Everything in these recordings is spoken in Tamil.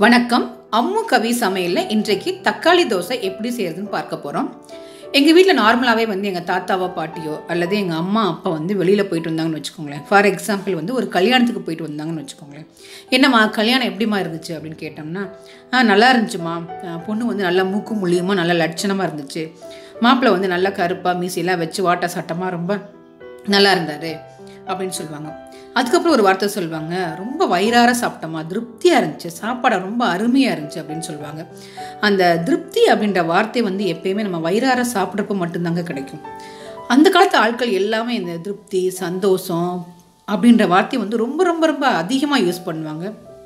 வணக்கம் அம்மு கவி சமையலில் இன்றைக்கு தக்காளி தோசை எப்படி செய்யறதுன்னு பார்க்க போகிறோம் எங்கள் வீட்டில் நார்மலாகவே வந்து எங்கள் தாத்தாவோ பாட்டியோ அல்லது எங்கள் அம்மா அப்பா வந்து வெளியில் போயிட்டு வந்தாங்கன்னு வச்சுக்கோங்களேன் ஃபார் எக்ஸாம்பிள் வந்து ஒரு கல்யாணத்துக்கு போயிட்டு வந்தாங்கன்னு வச்சுக்கோங்களேன் என்னம்மா கல்யாணம் எப்படிம்மா இருந்துச்சு அப்படின்னு கேட்டோம்னா ஆ நல்லா இருந்துச்சுமா ஆ, பொண்ணு வந்து நல்லா மூக்கு முழியுமா நல்லா லட்சணமாக இருந்துச்சு மாப்பிள்ளை வந்து நல்லா கருப்பாக மீசையெல்லாம் வச்சு வாட்ட சட்டமாக ரொம்ப நல்லா இருந்தார் அப்படின்னு சொல்லுவாங்க அதுக்கப்புறம் ஒரு வார்த்தை சொல்லுவாங்க ரொம்ப வயிறார சாப்பிட்டோமா திருப்தியாக இருந்துச்சு சாப்பாடு ரொம்ப அருமையாக இருந்துச்சு அப்படின்னு சொல்லுவாங்க அந்த திருப்தி அப்படின்ற வார்த்தை வந்து எப்பயுமே நம்ம வயிறார சாப்பிட்றப்ப மட்டும்தாங்க கிடைக்கும் அந்த காலத்து ஆட்கள் எல்லாமே இந்த திருப்தி சந்தோஷம் அப்படின்ற வார்த்தையை வந்து ரொம்ப ரொம்ப ரொம்ப அதிகமாக யூஸ் பண்ணுவாங்க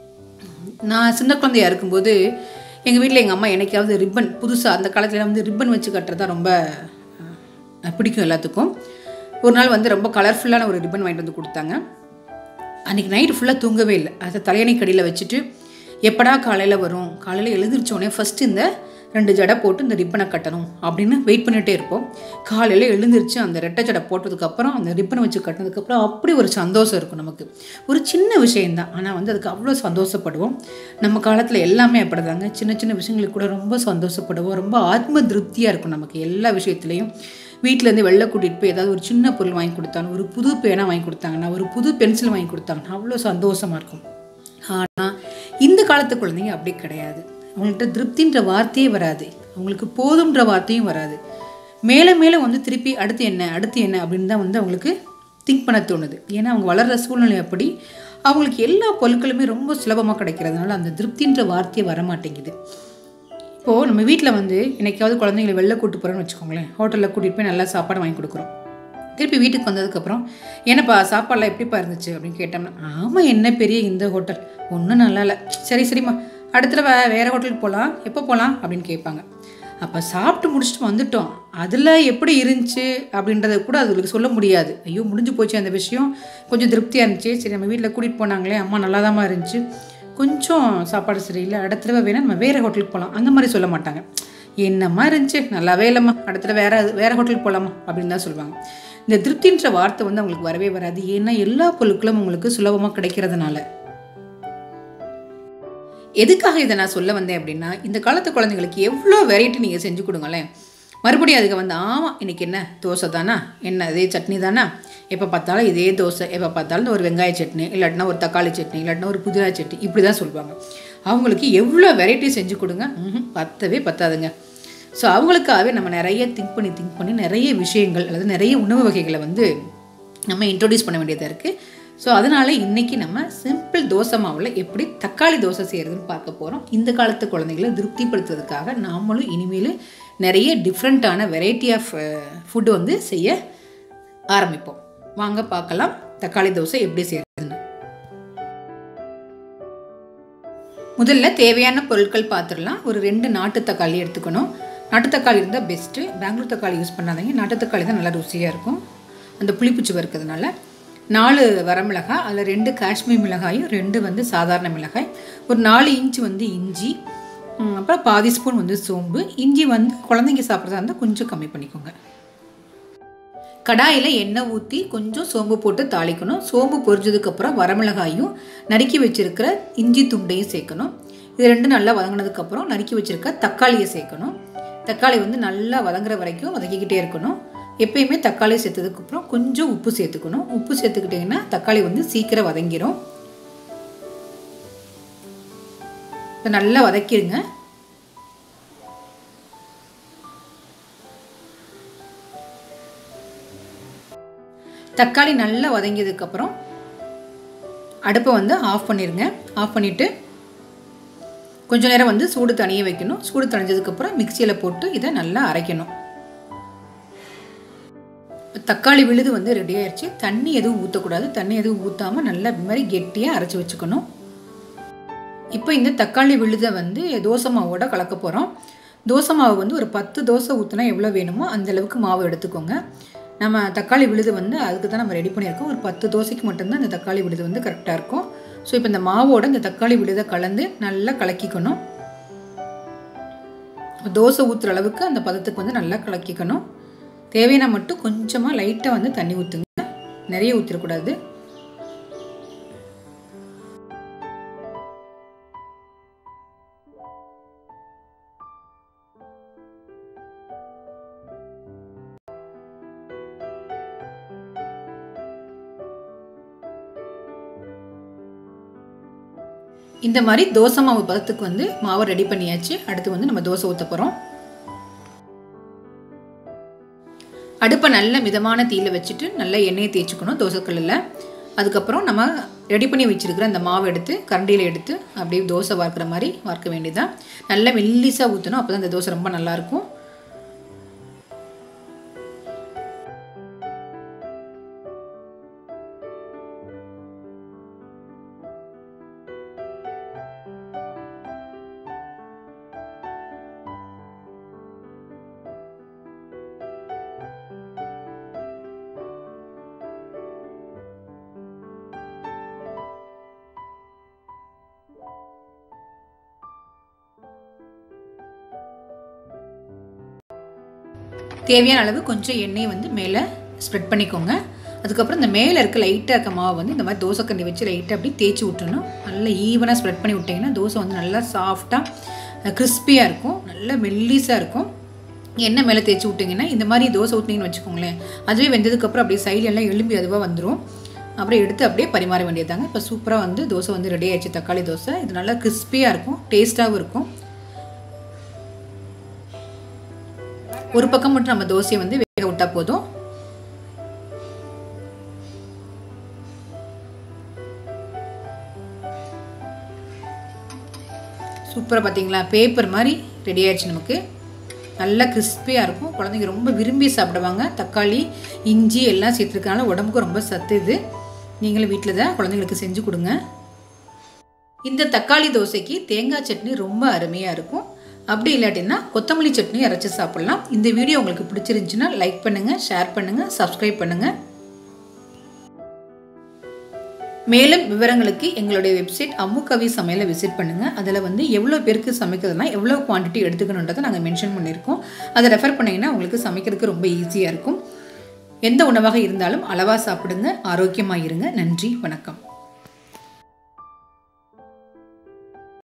நான் சின்ன குழந்தையா இருக்கும்போது எங்கள் வீட்டில் எங்கள் அம்மா என்னைக்காவது ரிப்பன் புதுசாக அந்த காலத்தில் வந்து ரிப்பன் வச்சு கட்டுறதா ரொம்ப அஹ், பிடிக்கும் எல்லாத்துக்கும் ஒரு நாள் வந்து ரொம்ப கலர்ஃபுல்லான ஒரு ரிப்பன் வாங்கிட்டு வந்து கொடுத்தாங்க அன்றைக்கி நைட்டு ஃபுல்லாக தூங்கவே இல்லை அதை தலையணை கடியில் வச்சுட்டு எப்படா காலையில் வரும் காலையில் எழுந்திரிச்சோடனே ஃபஸ்ட்டு இந்த ரெண்டு ஜடை போட்டு இந்த ரிப்பனை கட்டணும் அப்படின்னு வெயிட் பண்ணிகிட்டே இருப்போம் காலையில் எழுந்திரிச்சு அந்த ரெட்டை ஜடை போட்டதுக்கப்புறம் அந்த ரிப்பனை வச்சு கட்டினதுக்கப்புறம் அப்படி ஒரு சந்தோஷம் இருக்கும் நமக்கு ஒரு சின்ன விஷயம்தான் ஆனால் வந்து அதுக்கு அவ்வளோ சந்தோஷப்படுவோம் நம்ம காலத்தில் எல்லாமே அப்படிதாங்க சின்ன சின்ன விஷயங்களுக்கு கூட ரொம்ப சந்தோஷப்படுவோம் ரொம்ப ஆத்ம திருப்தியாக இருக்கும் நமக்கு எல்லா விஷயத்துலையும் வீட்டிலேருந்து வெளில கூட்டிகிட்டு போய் ஏதாவது ஒரு சின்ன பொருள் வாங்கி கொடுத்தாங்க ஒரு புது பேனா வாங்கி கொடுத்தாங்கன்னா ஒரு புது பென்சில் வாங்கி கொடுத்தாங்கன்னா அவ்வளோ சந்தோஷமாக இருக்கும் ஆனால் இந்த காலத்து குழந்தைங்க அப்படி கிடையாது அவங்கள்ட்ட திருப்தின்ற வார்த்தையே வராது அவங்களுக்கு போதுன்ற வார்த்தையும் வராது மேலே மேலே வந்து திருப்பி அடுத்து என்ன அடுத்து என்ன அப்படின்னு தான் வந்து அவங்களுக்கு திங்க் பண்ண தோணுது ஏன்னா அவங்க வளர்கிற சூழ்நிலை அப்படி அவங்களுக்கு எல்லா பொருட்களுமே ரொம்ப சுலபமாக கிடைக்கிறதுனால அந்த திருப்தின்ற வார்த்தையே வர மாட்டேங்குது இப்போது நம்ம வீட்டில் வந்து என்னைக்காவது குழந்தைங்களை வெளில கூட்டு போகிறோன்னு வச்சுக்கோங்களேன் ஹோட்டலில் கூட்டிகிட்டு போய் நல்லா சாப்பாடு வாங்கி கொடுக்குறோம் திருப்பி வீட்டுக்கு வந்ததுக்கப்புறம் என்னப்பா சாப்பாடெலாம் எப்படிப்பா இருந்துச்சு அப்படின்னு கேட்டோம்னா ஆமாம் என்ன பெரிய இந்த ஹோட்டல் ஒன்றும் நல்லா இல்லை சரி சரிம்மா அடுத்த தடவை வேறு ஹோட்டலுக்கு போகலாம் எப்போ போகலாம் அப்படின்னு கேட்பாங்க அப்போ சாப்பிட்டு முடிச்சுட்டு வந்துட்டோம் அதில் எப்படி இருந்துச்சு அப்படின்றத கூட அதுகளுக்கு சொல்ல முடியாது ஐயோ முடிஞ்சு போச்சு அந்த விஷயம் கொஞ்சம் திருப்தியாக இருந்துச்சு சரி நம்ம வீட்டில் கூட்டிகிட்டு போனாங்களே அம்மா நல்லாதாம்மா இருந்துச்சு கொஞ்சம் சாப்பாடு சரியில்லை அடுத்த தடவை வேணால் நம்ம வேறு ஹோட்டலுக்கு போகலாம் அந்த மாதிரி சொல்ல மாட்டாங்க என்னம்மா இருந்துச்சு நல்லாவே இல்லைம்மா அடுத்த தடவை வேறு வேறு ஹோட்டலுக்கு போகலாமா அப்படின்னு தான் சொல்லுவாங்க இந்த திருப்தின்ற வார்த்தை வந்து அவங்களுக்கு வரவே வராது ஏன்னா எல்லா பொருட்களும் உங்களுக்கு சுலபமாக கிடைக்கிறதுனால எதுக்காக இதை நான் சொல்ல வந்தேன் அப்படின்னா இந்த காலத்து குழந்தைங்களுக்கு எவ்வளோ வெரைட்டி நீங்கள் செஞ்சு கொடுங்களேன் மறுபடியும் அதுக்கு வந்து ஆமாம் இன்னைக்கு என்ன தோசை தானா என்ன இதே சட்னி தானா எப்போ பார்த்தாலும் இதே தோசை எப்போ பார்த்தாலும் ஒரு வெங்காய சட்னி இல்லாட்டினா ஒரு தக்காளி சட்னி இல்லாட்டினா ஒரு புதினா சட்னி இப்படி தான் சொல்லுவாங்க அவங்களுக்கு எவ்வளோ வெரைட்டி செஞ்சு கொடுங்க ம்ஹும், பத்தவே பத்தாதுங்க ஸோ அவங்களுக்காகவே நம்ம நிறைய திங்க் பண்ணி திங்க் பண்ணி நிறைய விஷயங்கள் அல்லது நிறைய உணவு வகைகளை வந்து நம்ம இன்ட்ரோடியூஸ் பண்ண வேண்டியதாக இருக்குது ஸோ அதனால் இன்றைக்கி நம்ம சிம்பிள் தோசை மாவில் எப்படி தக்காளி தோசை செய்கிறதுன்னு பார்க்க போகிறோம் இந்த காலத்து குழந்தைகளை திருப்திப்படுத்துறதுக்காக நாமளும் இனிமேல் நிறைய டிஃப்ரெண்ட்டான வெரைட்டி ஆஃப் ஃபுட்டு வந்து செய்ய ஆரம்பிப்போம் வாங்க பார்க்கலாம் தக்காளி தோசை எப்படி செய்கிறதுன்னு முதல்ல தேவையான பொருட்கள் பார்த்துடலாம் ஒரு ரெண்டு நாட்டு தக்காளி எடுத்துக்கணும் நாட்டு தக்காளி இருந்தால் பெஸ்ட்டு பெங்களூர் தக்காளி யூஸ் பண்ணாதீங்க நாட்டு தக்காளி தான் நல்லா ருசியாக இருக்கும் அந்த புளிப்புச்சுவை இருக்கிறதுனால நாலு வரமிளகாய் அதில் ரெண்டு காஷ்மீர் மிளகாயும் ரெண்டு வந்து சாதாரண மிளகாய் ஒரு நாலு இன்ச்சு வந்து இஞ்சி ம், அப்புறம் பாதி ஸ்பூன் வந்து சோம்பு இஞ்சி வந்து குழந்தைங்க சாப்பிட்றதா இருந்தால் கொஞ்சம் கம்மி பண்ணிக்கோங்க கடாயில் எண்ணெய் ஊற்றி கொஞ்சம் சோம்பு போட்டு தாளிக்கணும் சோம்பு பொரிஞ்சதுக்கப்புறம் வரமிளகாயும் நறுக்கி வச்சிருக்கிற இஞ்சி துண்டையும் சேர்க்கணும் இது ரெண்டும் நல்லா வதங்கினதுக்கப்புறம் நறுக்கி வச்சிருக்க தக்காளியை சேர்க்கணும் தக்காளி வந்து நல்லா வதங்குற வரைக்கும் வதக்கிக்கிட்டே இருக்கணும் எப்பயுமே தக்காளி சேர்த்ததுக்கப்புறம் கொஞ்சம் உப்பு சேர்த்துக்கணும் உப்பு சேர்த்துக்கிட்டிங்கன்னா தக்காளி வந்து சீக்கிரம் வதங்கிரும் இதை நல்லா வதக்கிடுங்க தக்காளி நல்லா வதங்கியதுக்கப்புறம் அடுப்பை வந்து ஆஃப் பண்ணிடுங்க ஆஃப் பண்ணிவிட்டு கொஞ்ச நேரம் வந்து சூடு தனிய வைக்கணும் சூடு தணிஞ்சதுக்கப்புறம் மிக்சியில் போட்டு இதை நல்லா அரைக்கணும் தக்காளி விழுது வந்து ரெடி ஆயிடுச்சு தண்ணி எதுவும் ஊற்றக்கூடாது தண்ணி எதுவும் ஊற்றாமல் நல்லா இந்த மாதிரி கெட்டியாக அரைச்சி வச்சுக்கணும் இப்போ இந்த தக்காளி விழுதை வந்து தோசை மாவோட கலக்க போகிறோம் தோசை மாவு வந்து ஒரு பத்து தோசை ஊற்றினா எவ்வளோ வேணுமோ அந்த அளவுக்கு மாவு எடுத்துக்கோங்க நம்ம தக்காளி விழுது வந்து அதுக்கு தான் நம்ம ரெடி பண்ணியிருக்கோம் ஒரு பத்து தோசைக்கு மட்டும்தான் இந்த தக்காளி விழுது வந்து கரெக்டாக இருக்கும் ஸோ இப்போ இந்த மாவோட இந்த தக்காளி விழுதை கலந்து நல்லா கலக்கிக்கணும் தோசை ஊற்றுற அளவுக்கு அந்த பதத்துக்கு வந்து நல்லா கலக்கிக்கணும் தேவையான மட்டும் கொஞ்சமாக லைட்டாக வந்து தண்ணி ஊற்றுங்க நிறைய ஊற்றிடக்கூடாது இந்த மாதிரி தோசை மாவு பதத்துக்கு வந்து மாவை ரெடி பண்ணியாச்சு அடுத்து வந்து நம்ம தோசை ஊற்ற போகிறோம் அடுப்பை நல்ல மிதமான தீயில வச்சுட்டு நல்லா எண்ணெயை தேய்ச்சிக்கணும் தோசைக்கல்லில் அதுக்கப்புறம் நம்ம ரெடி பண்ணி வச்சுருக்கிற அந்த மாவை எடுத்து கரண்டியில் எடுத்து அப்படியே தோசை வார்க்கிற மாதிரி வார்க்க வேண்டியதான் நல்லா மெல்லிசாக ஊற்றணும் அப்போ தான் அந்த தோசை ரொம்ப நல்லாயிருக்கும் தேவையான அளவு கொஞ்சம் எண்ணெயை வந்து மேலே ஸ்ப்ரெட் பண்ணிக்கோங்க அதுக்கப்புறம் இந்த மேலே இருக்க லைட்டாக இருக்க மாவு வந்து இந்த மாதிரி தோசை கண்டி வச்சு லைட்டாக அப்படியே தேய்ச்சி விட்டுறணும் நல்லா ஈவனாக ஸ்ப்ரெட் பண்ணி விட்டிங்கன்னா தோசை வந்து நல்லா சாஃப்டாக கிறிஸ்பியாக இருக்கும் நல்லா மெல்லிஸாக இருக்கும் எண்ணெய் மேலே தேய்ச்சி விட்டிங்கன்னா இந்த மாதிரி தோசை ஊற்றிங்கன்னு வச்சுக்கோங்களேன் அதுவே வெந்ததுக்கப்புறம் அப்படியே சைடு எல்லாம் எலும்பி அதுவாக வந்துடும் அப்புறம் எடுத்து அப்படியே பரிமாற வேண்டியதாங்க இப்போ சூப்பராக வந்து தோசை வந்து ரெடி ஆயிடுச்சு தக்காளி தோசை இது நல்லா கிறிஸ்பியாக இருக்கும் டேஸ்ட்டாகவும் இருக்கும் ஒரு பக்கம் மட்டும் நம்ம தோசையை வந்து வேக விட்டா போதும் சூப்பராக பார்த்தீங்களா பேப்பர் மாதிரி ரெடி ஆயிடுச்சு நமக்கு நல்லா கிறிஸ்பியாக இருக்கும் குழந்தைங்க ரொம்ப விரும்பி சாப்பிடுவாங்க தக்காளி இஞ்சி எல்லாம் சேர்த்துருக்கனால உடம்புக்கு ரொம்ப சத்து இது நீங்களும் வீட்டில் தான் குழந்தைங்களுக்கு செஞ்சு கொடுங்க இந்த தக்காளி தோசைக்கு தேங்காய் சட்னி ரொம்ப அருமையாக இருக்கும் அப்படி இல்லாட்டின்னா கொத்தமல்லி சட்னி அரைச்சி சாப்பிட்லாம் இந்த வீடியோ உங்களுக்கு பிடிச்சிருந்துச்சுன்னா லைக் பண்ணுங்கள் ஷேர் பண்ணுங்கள் சப்ஸ்கிரைப் பண்ணுங்கள் மேலும் விவரங்களுக்கு எங்களுடைய வெப்சைட் அம்மு கவி சமையலை விசிட் பண்ணுங்கள் அதில் வந்து எவ்வளோ பேருக்கு சமைக்கிறதுனா எவ்வளோ குவான்டிட்டி எடுத்துக்கணுன்றதை நாங்கள் மென்ஷன் பண்ணியிருக்கோம் அதை ரெஃபர் பண்ணிங்கன்னா உங்களுக்கு சமைக்கிறதுக்கு ரொம்ப ஈஸியாக இருக்கும் எந்த உணவாக இருந்தாலும் அளவாக சாப்பிடுங்க ஆரோக்கியமாக இருங்க நன்றி வணக்கம்